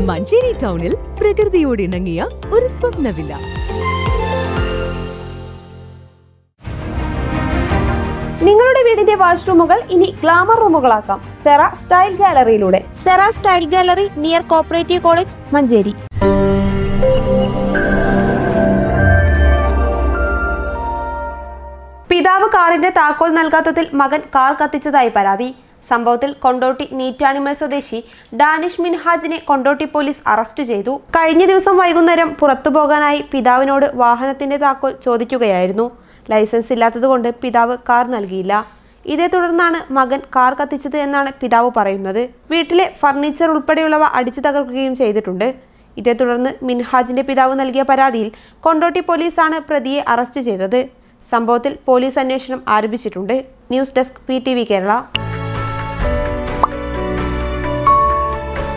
മഞ്ചേരി ടൗണിൽ പ്രകൃതിയോട് ഇണങ്ങിയ ഒരു സ്വപ്ന വില്ല നിങ്ങളുടെ വീടിന്റെ വാഷ്റൂമുകൾ ഇനി ഗ്ലാമർ റൂമുകളാക്കാം സെറ സ്റ്റൈൽ ഗാലറിയിലൂടെ Sera style gallery near cooperative college Manjeri പിതാവ് കാറിന്റെ താക്കോൽ നൽകാത്തതിൽ മകൻ കാർ കത്തിച്ചതായി പരാതി സംഭവത്തിൽ കൊണ്ടോട്ടി നീറ്റാണിമൽ സ്വദേശി ഡാനിഷ് മിൻഹാജിനെ കൊണ്ടോട്ടി പോലീസ് അറസ്റ്റ് ചെയ്തു കഴിഞ്ഞ ദിവസം വൈകുന്നേരം പുറത്തുപോകാനായി പിതാവിനോട് വാഹനത്തിന്റെ താക്കോൽ ചോദിക്കുകയായിരുന്നു ലൈസൻസ് ഇല്ലാത്തതുകൊണ്ട് പിതാവ് കാർ നൽകിയില്ല ഇതേ തുടർന്നാണ് മകൻ കാർ കത്തിച്ചത് എന്നാണ് പിതാവ് പറയുന്നത് വീട്ടിലെ ഫർണിച്ചർ ഉൾപ്പെടെയുള്ളവ അടിച്ചു തകർക്കുകയും ചെയ്തിട്ടുണ്ട് ഇതേ തുടർന്ന് മിൻഹാജിന്റെ പിതാവ് നൽകിയ പരാതിയിൽ കൊണ്ടോട്ടി പോലീസാണ് പ്രതിയെ അറസ്റ്റ് ചെയ്തത് സംഭവത്തിൽ പോലീസ് അന്വേഷണം ആരംഭിച്ചിട്ടുണ്ട് ന്യൂസ് ഡെസ്ക് പി കേരള